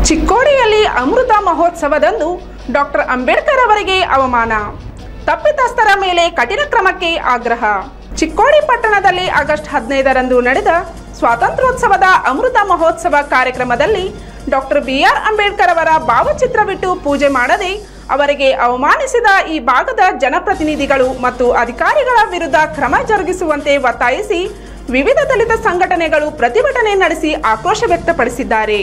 ಚಿಕ್ಕೋಡಿಯಲ್ಲಿ ಅಮೃತ ಮಹೋತ್ಸವದಂದು doctor Ambedkar ಅವರಿಗೆ ಅವಮಾನ ತಪ್ಪಿತಸ್ಥರ ಮೇಲೆ ಕಠಿಣ ಕ್ರಮಕ್ಕೆ ಆಗ್ರಹ ಚಿಕ್ಕೋಡಿ ಪಟ್ಟಣದಲ್ಲಿ ಆಗಸ್ಟ್ ಹದಿನೈದರಂದು ನಡೆದ ಸ್ವಾತಂತ್ರ್ಯೋತ್ಸವದ ಅಮೃತ ಮಹೋತ್ಸವ ಕಾರ್ಯಕ್ರಮದಲ್ಲಿ ಡಾಕ್ಟರ್ ಬಿ ಆರ್ ಅಂಬೇಡ್ಕರ್ ಅವರ ಭಾವಚಿತ್ರವಿಟ್ಟು ಪೂಜೆ ಮಾಡದೆ ಅವರಿಗೆ ಅವಮಾನಿಸಿದ ಈ ಭಾಗದ ಜನಪ್ರತಿನಿಧಿಗಳು ಮತ್ತು ಅಧಿಕಾರಿಗಳ ವಿರುದ್ಧ ಕ್ರಮ ಜರುಗಿಸುವಂತೆ ಒತ್ತಾಯಿಸಿ ವಿವಿಧ ದಲಿತ ಸಂಘಟನೆಗಳು ಪ್ರತಿಭಟನೆ ನಡೆಸಿ ಆಕ್ರೋಶ ವ್ಯಕ್ತಪಡಿಸಿದ್ದಾರೆ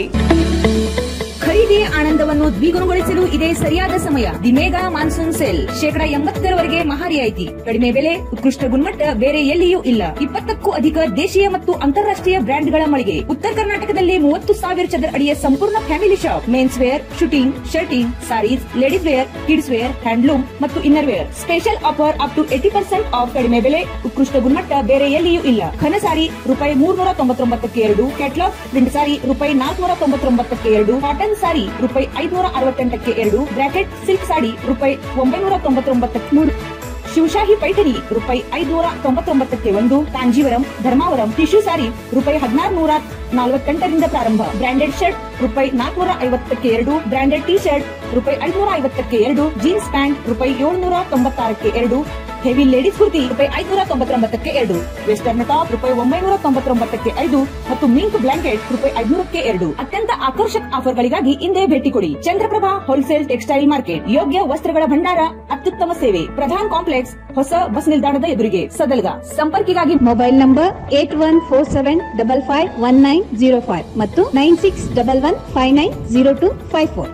ಖರೀದಿಯ ಆನಂದವನ್ನು ದ್ವಿಗುಣಗೊಳಿಸಲು ಇದೇ ಸರಿಯಾದ ಸಮಯ ದಿ ಮೇಗಾ ಮಾನ್ಸೂನ್ ಸೇಲ್ ಶೇಕಡ ಎಂಬತ್ತರವರೆಗೆ ಮಹಾರಿಯಾಯಿತಿ ಕಡಿಮೆ ಬೆಲೆ ಉತ್ಕೃಷ್ಟ ಗುಣಮಟ್ಟ ಬೇರೆ ಎಲ್ಲಿಯೂ ಇಲ್ಲ ಇಪ್ಪತ್ತಕ್ಕೂ ಅಧಿಕ ದೇಶೀಯ ಮತ್ತು ಅಂತಾರಾಷ್ಟ್ರೀಯ ಬ್ರ್ಯಾಂಡ್ಗಳ ಮಳಿಗೆ ಉತ್ತರ ಕರ್ನಾಟಕದಲ್ಲಿ ಮೂವತ್ತು ಸಾವಿರ ಚದರ ಅಡಿಯ ಸಂಪೂರ್ಣ family shop men's wear shooting shirting sarees ladies wear kids wear handloom ಮತ್ತು inner wear special offer up to eighty percent off ಕಡಿಮೆ ಬೆಲೆ ಉತ್ಕೃಷ್ಟ ಗುಣಮಟ್ಟ ಬೇರೆ ಎಲ್ಲಿಯೂ ಇಲ್ಲ ಘನ ಸಾರಿ ರೂಪಾಯಿ ಮೂರ್ನೂರ ತೊಂಬತ್ತೊಂಬತ್ತಕ್ಕೆ ಎರಡು ಕ್ಯಾಟ್ಲಾಗ್ ಪ್ರಿಂಟ್ ಸಾರಿ ರೂಪಾಯಿ ನಾಲ್ಕುನೂರ ತೊಂಬತ್ತೊಂಬತ್ತಕ್ಕೆ ಎರಡು ಕಾಟನ್ ಸಾರಿ ರೂಪಾಯಿ ಐದುನೂರ ಅರವತ್ತೆಂಟಕ್ಕೆ ಎರಡು ಬ್ರಾಕೆಟ್ ಸಿಲ್ಕ್ ಸಾಡಿ ರೂಪಾಯಿ ಒಂಬೈನೂರ ತೊಂಬತ್ತೊಂಬತ್ತಕ್ಕೆ ಮೂರು ಶಿವಶಾಹಿ ಪೈಠರಿ ರೂಪಾಯಿ ಐದುನೂರ ತೊಂಬತ್ತೊಂಬತ್ತಕ್ಕೆ ಒಂದು ಕಾಂಜೀವರಂ ಧರ್ಮಾವರಂ ಟಿಶ್ಯೂ ಸಾರಿ ರೂಪಾಯಿ ಹದಿನಾರು ನೂರ ನಲವತ್ತೆಂಟರಿಂದ ಪ್ರಾರಂಭ ಬ್ರಾಂಡೆಡ್ ಶರ್ಟ್ ರೂಪಾಯಿ ನಾಲ್ಕುನೂರ ಐವತ್ತಕ್ಕೆ ಎರಡು ಬ್ರಾಂಡೆಡ್ ಟಿ ಶರ್ಟ್ ರೂಪಾಯಿ ಐದುನೂರ ಐವತ್ತಕ್ಕೆ ಎರಡು ಜೀನ್ಸ್ ಪ್ಯಾಂಟ್ ರೂಪಾಯಿ ಏಳ್ನೂರ ತೊಂಬತ್ತಾರಕ್ಕೆ ಎರಡು ಹೆವಿ ಲೇಡೀಸ್ ಕುರ್ತಿ ರೂಪಾಯಿ ಐದುನೂರ ತೊಂಬತ್ತೊಂಬತ್ತಕ್ಕೆ ಎರಡು ವೆಸ್ಟರ್ನ್ ಟಾಪ್ ರೂಪಾಯಿ ಒಂಬೈನೂರ ತೊಂಬತ್ತೊಂಬತ್ತಕ್ಕೆ ಐದು ಮತ್ತು ಮಿಂಕ್ ಬ್ಲಾಂಕೆಟ್ ರೂಪಾಯಿ ಐದುನೂರಕ್ಕೆ ಎರಡು ಅತ್ಯಂತ ಆಕರ್ಷಕ ಆಫರ್ಗಳಿಗಾಗಿ ಇಂದೇ ಭೇಟಿ ಕೊಡಿ ಚಂದ್ರಪ್ರಭಾ ಹೋಲ್ಸೇಲ್ ಟೆಕ್ಸ್ಟೈಲ್ ಮಾರ್ಕೆಟ್ ಯೋಗ್ಯ ವಸ್ತ್ರಗಳ ಭಂಡಾರ ಅತ್ಯುತ್ತಮ ಸೇವೆ ಪ್ರಧಾನ್ ಕಾಂಪ್ಲೆಕ್ಸ್ ಹೊಸ ಬಸ್ ನಿಲ್ದಾಣದ ಎದುರಿಗೆ ಸದಲ್ಗ ಸಂಪರ್ಕಿಗಾಗಿ mobile number eight one four seven double five one nine zero five ಮತ್ತು nine six double one five nine zero two five four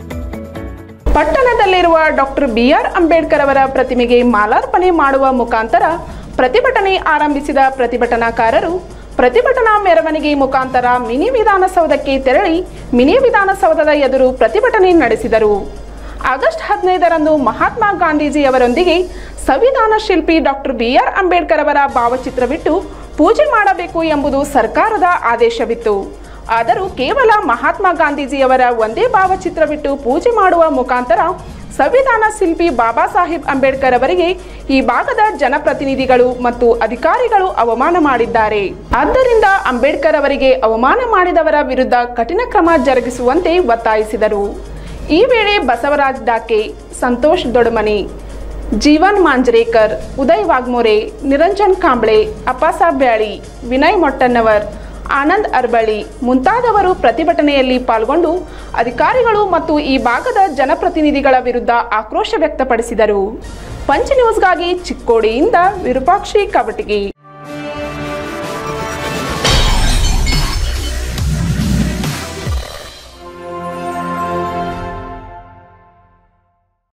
ಪಟ್ಟಣದಲ್ಲಿರುವ ಡಾಕ್ಟರ್ ಬಿ ಆರ್ ಅಂಬೇಡ್ಕರ್ ಅವರ ಪ್ರತಿಮೆಗೆ ಮಾಲಾರ್ಪಣೆ ಮಾಡುವ ಮುಖಾಂತರ ಪ್ರತಿಭಟನೆ ಆರಂಭಿಸಿದ ಪ್ರತಿಭಟನಾಕಾರರು ಪ್ರತಿಭಟನಾ ಮೆರವಣಿಗೆ ಮುಖಾಂತರ ಮಿನಿ ವಿಧಾನಸೌಧಕ್ಕೆ ತೆರಳಿ ಮಿನಿ ವಿಧಾನಸೌಧದ ಎದುರು ಪ್ರತಿಭಟನೆ ನಡೆಸಿದರು ಆಗಸ್ಟ್ ಹದಿನೈದರಂದು ಮಹಾತ್ಮ ಗಾಂಧೀಜಿಯವರೊಂದಿಗೆ ಸಂವಿಧಾನ ಶಿಲ್ಪಿ ಡಾಕ್ಟರ್ ಬಿ ಆರ್ ಅಂಬೇಡ್ಕರ್ ಅವರ ಭಾವಚಿತ್ರವಿಟ್ಟು ಪೂಜೆ ಮಾಡಬೇಕು ಎಂಬುದು ಸರ್ಕಾರದ ಆದೇಶವಿತ್ತು ಆದರೂ ಕೇವಲ ಮಹಾತ್ಮ ಗಾಂಧೀಜಿಯವರ ಒಂದೇ ಭಾವಚಿತ್ರವಿಟ್ಟು ಪೂಜೆ ಮಾಡುವ ಮುಖಾಂತರ ಸಂವಿಧಾನ ಶಿಲ್ಪಿ ಬಾಬಾ ಸಾಹೇಬ್ ಅಂಬೇಡ್ಕರ್ ಅವರಿಗೆ ಈ ಭಾಗದ ಜನಪ್ರತಿನಿಧಿಗಳು ಮತ್ತು ಅಧಿಕಾರಿಗಳು ಅವಮಾನ ಮಾಡಿದ್ದಾರೆ ಆದ್ದರಿಂದ ಅಂಬೇಡ್ಕರ್ ಅವರಿಗೆ ಅವಮಾನ ಮಾಡಿದವರ ವಿರುದ್ಧ ಕಠಿಣ ಕ್ರಮ ಜರುಗಿಸುವಂತೆ ಒತ್ತಾಯಿಸಿದರು ಈ ವೇಳೆ ಬಸವರಾಜ್ ಡಾಕೆ ಸಂತೋಷ್ ದೊಡಮನಿ ಜೀವನ್ ಮಾಂಜ್ರೇಕರ್ ಉದಯ್ ವಾಗ್ಮೋರೆ ನಿರಂಜನ್ ಕಾಂಬ್ಳೆ ಅಪ್ಪಾಸಾಬ್ ಬ್ಯಾಳಿ ವಿನಯ್ ಮೊಟ್ಟನ್ನವರ್ ಆನಂದ್ ಅರ್ಬಳಿ ಮುಂತಾದವರು ಪ್ರತಿಭಟನೆಯಲ್ಲಿ ಪಾಲ್ಗೊಂಡು ಅಧಿಕಾರಿಗಳು ಮತ್ತು ಈ ಭಾಗದ ಜನಪ್ರತಿನಿಧಿಗಳ ವಿರುದ್ಧ ಆಕ್ರೋಶ ವ್ಯಕ್ತಪಡಿಸಿದರು ಪಂಚ್ ನ್ಯೂಸ್ಗಾಗಿ ಚಿಕ್ಕೋಡಿಯಿಂದ ವಿರೂಪಾಕ್ಷಿ ಕವಟಗಿ